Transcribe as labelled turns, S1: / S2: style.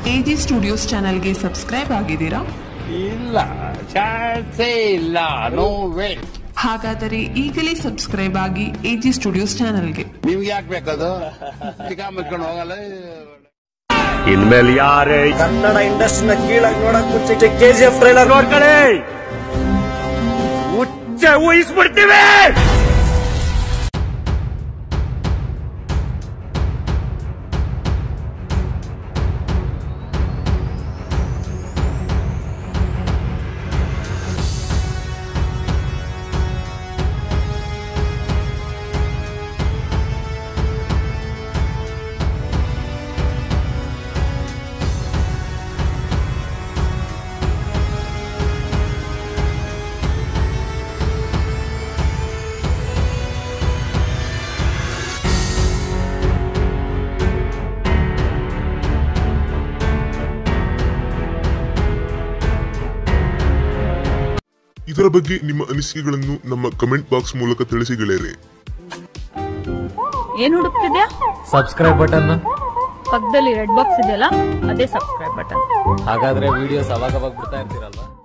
S1: AG studios ಚಾನೆಲ್ಗೆ subscribe ಆಗಿದ್ದೀರಾ
S2: ಇಲ್ಲ ಚಾನ್ಸೇ ಇಲ್ಲ ನೋ ವೇ
S1: ಹಾಗಾದರೆ ಈಗಲೇ ಸಬ್ಸ್ಕ್ರೈಬ್ ಆಗಿ ಎಜಿ ಸ್ಟುಡಿಯೋಸ್ ಚಾನೆಲ್ಗೆ
S2: ನಿಮ್ಗೆ ಯಾಕೆ ಬೇಕದು ಚಿಕ್ಕ ಮುಚ್ಕೊಂಡು ಹೋಗಲ್ಲ
S3: ಇನ್ಮೇಲೆ ಯಾರೇ
S4: ಕನ್ನಡ ಇಂಡಸ್ಟ್ರಿನ ಕೀಳಾಗಿ ನೋಡಕ್ ಮುಂಚೆ ಕೆಜಿಎಫ್ ಟ್ರೈಲರ್
S3: ನೋಡ್ಕೊಳ್ಳಿ ಹುಚ್ಚ ಊಹಿಸ್ಬಿಡ್ತೀವಿ
S5: ಇದರ ಬಗ್ಗೆ ನಿಮ್ಮ ಅನಿಸಿಕೆಗಳನ್ನು ನಮ್ಮ ಕಮೆಂಟ್ ಬಾಕ್ಸ್ ಮೂಲಕ ತಿಳಿಸಿ ಗೆಳೆಯರೆ
S6: ಏನ್ ಹುಡುಕ್ತಿದ್ಯಾ
S7: ಸಬ್ಸ್ಕ್ರೈಬ್ ಬಟನ್
S6: ಪಕ್ಕದಲ್ಲಿ ರೆಡ್ ಬಾಕ್ಸ್ ಇದೆಯಲ್ಲ ಅದೇ ಸಬ್ಸ್ಕ್ರೈಬ್ ಬಟನ್
S7: ಹಾಗಾದ್ರೆ ವಿಡಿಯೋಸ್ ಅವಾಗ ಅವಾಗ ಬಿಡ್ತಾ ಇರ್ತೀರಲ್ವಾ